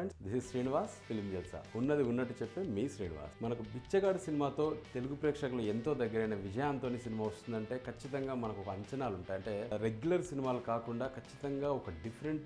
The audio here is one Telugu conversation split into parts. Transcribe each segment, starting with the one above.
friends this is Srinivas film Jalsa ఉన్నది ఉన్నట్టు చెప్పే మీ శ్రీనివాస్ మనకు బిచ్చగాడు సినిమాతో తెలుగు ప్రేక్షకులు ఎంతో దగ్గరైన విజయాంతోని సినిమా వస్తుందంటే ఖచ్చితంగా మనకు ఒక అంచనాలు ఉంటాయి అంటే రెగ్యులర్ సినిమాలు కాకుండా ఖచ్చితంగా ఒక డిఫరెంట్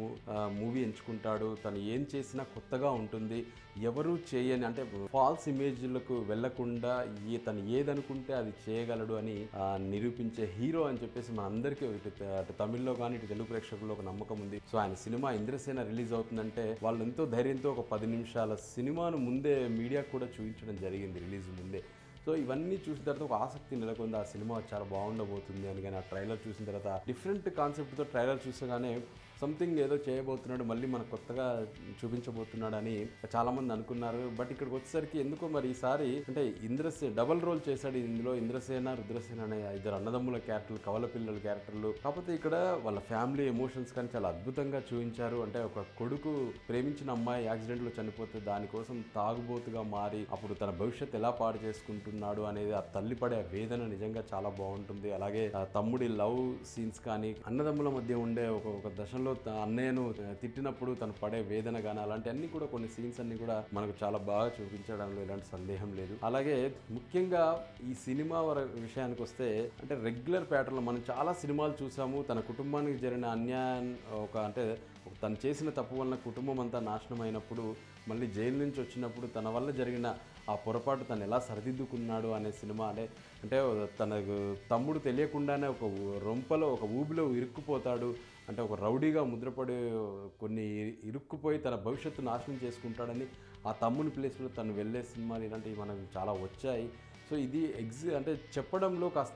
మూవీ ఎంచుకుంటాడు తను ఏం చేసినా కొత్తగా ఉంటుంది ఎవరు చేయని అంటే ఫాల్స్ ఇమేజ్లకు వెళ్లకుండా ఏ తను ఏదనుకుంటే అది చేయగలడు అని ఆ, నిరూపించే హీరో అని చెప్పేసి మనందరికీ ఇటు అటు తమిళ్లో కానీ ఇటు తెలుగు ప్రేక్షకుల్లో ఒక నమ్మకం ఉంది సో ఆయన సినిమా ఇంద్రసేన రిలీజ్ అవుతుందంటే వాళ్ళు ఎంతో ధైర్యంతో ఒక పది నిమిషాల సినిమాను ముందే మీడియాకు కూడా చూపించడం జరిగింది రిలీజ్ ముందే సో ఇవన్నీ చూసిన తర్వాత ఒక ఆసక్తి నెలకొంది ఆ సినిమా చాలా బాగుండబోతుంది అని కానీ ఆ ట్రైలర్ చూసిన తర్వాత డిఫరెంట్ కాన్సెప్ట్తో ట్రైలర్ చూసగానే సంథింగ్ ఏదో చేయబోతున్నాడు మళ్ళీ మనకు కొత్తగా చూపించబోతున్నాడు అని చాలామంది అనుకున్నారు బట్ ఇక్కడికి వచ్చేసరికి ఎందుకో మరి ఈసారి అంటే ఇంద్రసే డబల్ రోల్ చేశాడు ఇందులో ఇంద్రసేన రుద్రసేన అనే ఇద్దరు అన్నదమ్ముల క్యారెక్టర్లు కవల పిల్లల క్యారెక్టర్లు కాకపోతే ఇక్కడ వాళ్ళ ఫ్యామిలీ ఎమోషన్స్ కానీ చాలా అద్భుతంగా చూపించారు అంటే ఒక కొడుకు ప్రేమించిన అమ్మాయి యాక్సిడెంట్లో చనిపోతే దానికోసం తాగుబోతుగా మారి అప్పుడు తన భవిష్యత్తు ఎలా పాడు చేసుకుంటున్నాడు అనేది ఆ తల్లి పడే వేదన నిజంగా చాలా బాగుంటుంది అలాగే ఆ తమ్ముడి లవ్ సీన్స్ కానీ అన్నదమ్ముల మధ్య ఉండే ఒక ఒక దశలో త- అన్నయ్యను తిట్టినప్పుడు తను పడే వేదన కానీ అలాంటి అన్ని కూడా కొన్ని సీన్స్ అన్ని కూడా మనకు చాలా బాగా చూపించడంలో ఎలాంటి సందేహం లేదు అలాగే ముఖ్యంగా ఈ సినిమా వర- విషయానికి వస్తే అంటే రెగ్యులర్ ప్యాటర్న్లో మనం చాలా సినిమాలు చూసాము తన కుటుంబానికి జరిగిన అన్యాయం ఒక అంటే ఒక తను చేసిన తప్పు వలన కుటుంబం అంతా నాశనం అయినప్పుడు మళ్ళీ జైలు నుంచి వచ్చినప్పుడు తన వల్ల జరిగిన ఆ పొరపాటు తను ఎలా సరిదిద్దుకున్నాడు అనే సినిమా అంటే అంటే తన తమ్ముడు తెలియకుండానే ఒక ఊ- రొంపలో ఒక ఊబిలో ఇరుక్కుపోతాడు అంటే ఒక రౌడీగా ముద్రపడి కొన్ని ఇ- ఇరుక్కుపోయి తన భవిష్యత్తు నాశనం చేసుకుంటాడని ఆ తమ్ముని ప్లేస్లో తను వెళ్ళే సినిమాలు ఇలాంటివి మనకు చాలా వచ్చాయి సో ఇది ఎగ్జి అంటే చెప్పడంలో కాస్త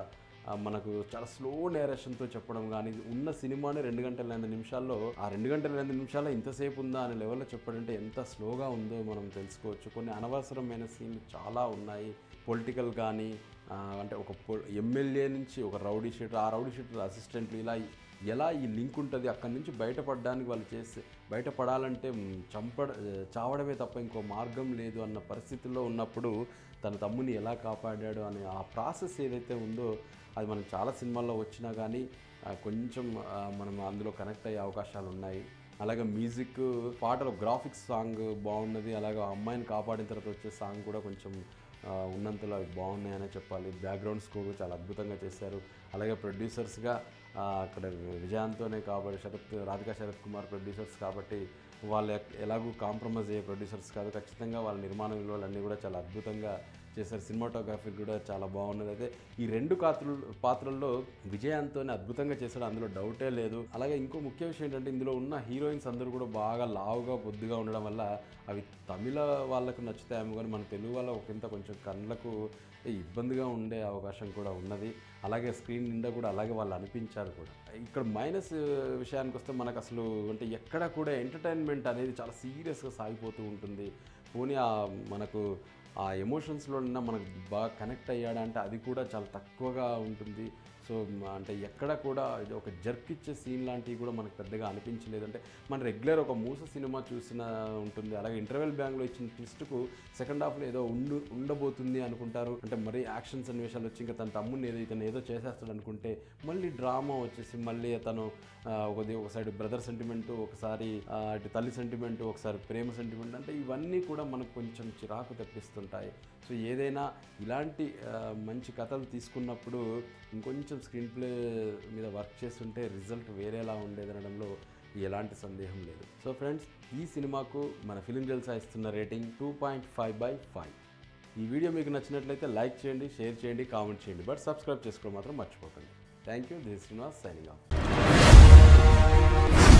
ఆ, మనకు చాలా స్లో నేరేషన్తో చెప్పడం కానీ ఉన్న సినిమాని రెండు గంటల ఎనిమిది నిమిషాల్లో ఆ రెండు గంటల ఎనిమిది నిమిషాల్లో ఇంతసేపు ఉందా అనే లెవెల్లో చెప్పడంటే ఎంత స్లోగా ఉందో మనం తెలుసుకోవచ్చు కొన్ని అనవసరమైన సీన్లు చాలా ఉన్నాయి పొలిటికల్ కానీ ఆ, అంటే ఒక ఎమ్మెల్యే నుంచి ఒక రౌడీ షీటర్ ఆ రౌడీ షీటర్ అసిస్టెంట్లు ఇలా ఎలా ఈ లింక్ ఉంటుంది అక్కడి నుంచి బయటపడడానికి వాళ్ళు చేస్తే బయటపడాలంటే మ్, చంపడ చావడమే తప్ప ఇంకో మార్గం లేదు అన్న పరిస్థితుల్లో ఉన్నప్పుడు తన తమ్ముని ఎలా కాపాడాడు అనే ఆ ప్రాసెస్ ఏదైతే ఉందో అది మనం చాలా సినిమాల్లో వచ్చినా కానీ ఆ, కొంచెం ఆ, మనం అందులో కనెక్ట్ అయ్యే అవకాశాలు ఉన్నాయి అలాగే మ్యూజిక్ పాటలు గ్రాఫిక్స్ సాంగ్ బాగున్నది అలాగే ఆ అమ్మాయిని కాపాడిన తర్వాత వచ్చే సాంగ్ కూడా కొంచెం ఆ, ఉన్నంతలో అవి బాగున్నాయనే చెప్పాలి బ్యాక్గ్రౌండ్ స్కోర్ చాలా అద్భుతంగా చేశారు అలాగే ప్రొడ్యూసర్స్గా ఆ, అక్కడ విజయాంతోనే కాబట్టి శరత్ రాధికా శరత్ కుమార్ ప్రొడ్యూసర్స్ కాబట్టి వాళ్ళు ఎక్- ఎలాగూ కాంప్రమైజ్ అయ్యే ప్రొడ్యూసర్స్ కాదు ఖచ్చితంగా వాళ్ళ నిర్మాణ విలువలన్నీ కూడా చాలా అద్భుతంగా చేశారు సినిమాటోగ్రఫీ కూడా చాలా బాగున్నది అయితే ఈ రెండు పాత్రలు పాత్రల్లో విజయాంతోనే అద్భుతంగా చేశాడు అందులో డౌటే లేదు అలాగే ఇంకో ముఖ్య విషయం ఏంటంటే ఇందులో ఉన్న హీరోయిన్స్ అందరూ కూడా బాగా లావుగా బొద్దుగా ఉండడం వల్ల అవి తమిళ వాళ్ళకు నచ్చుతాయేమో కానీ మన తెలుగు వాళ్ళ ఒకంత కొంచెం కళ్ళకు ఇబ్బందిగా ఉండే అవకాశం కూడా ఉన్నది అలాగే స్క్రీన్ నిండా కూడా అలాగే వాళ్ళు అనిపించారు కూడా ఇక్కడ మైనస్ విషయానికి వస్తే మనకు అసలు అంటే ఎక్కడ కూడా ఎంటర్టైన్మెంట్ అనేది చాలా సీరియస్గా సాగిపోతూ ఉంటుంది పోనీ ఆ మనకు ఆ ఎమోషన్స్లో ఉన్న మనకు బాగా కనెక్ట్ అయ్యాడా అంటే అది కూడా చాలా తక్కువగా ఉంటుంది సో మ- అంటే ఎక్కడ కూడా ఇది ఒక జర్క్ ఇచ్చే సీన్ లాంటివి కూడా మనకు పెద్దగా అనిపించలేదు అంటే మన రెగ్యులర్ ఒక మూస సినిమా చూసిన ఉంటుంది అలాగే ఇంటర్వెల్ బ్యాంక్లో ఇచ్చిన ట్విస్ట్కు సెకండ్ హాఫ్లో ఏదో ఉండు ఉండబోతుంది అనుకుంటారు అంటే మరీ యాక్షన్ సన్నివేశాలు వచ్చి ఇంకా తన తమ్ముని ఏదో ఇతను ఏదో చేసేస్తాడు అనుకుంటే మళ్ళీ డ్రామా వచ్చేసి మళ్ళీ తను ఆ, ఒకది ఒక సైడ్ బ్రదర్ సెంటిమెంట్ ఒకసారి ఆ, ఇటు తల్లి సెంటిమెంట్ ఒకసారి ప్రేమ సెంటిమెంట్ అంటే ఇవన్నీ కూడా మనకు కొంచెం చిరాకు తెప్పిస్తుంటాయి సో ఏదైనా ఇలాంటి ఆ, మంచి కథలు తీసుకున్నప్పుడు ఇంకొంచెం స్క్రీన్ ప్లే మీద వర్క్ చేస్తుంటే రిజల్ట్ వేరేలా ఉండేది అనడంలో ఎలాంటి సందేహం లేదు సో ఫ్రెండ్స్ ఈ సినిమాకు మన ఫిలిం జల్సా ఇస్తున్న rating two point five by five ఈ వీడియో మీకు నచ్చినట్లయితే లైక్ చేయండి షేర్ చేయండి కామెంట్ చేయండి బట్ సబ్స్క్రైబ్ చేసుకోవడం మాత్రం మర్చిపోకండి thank you this Srinivas signing of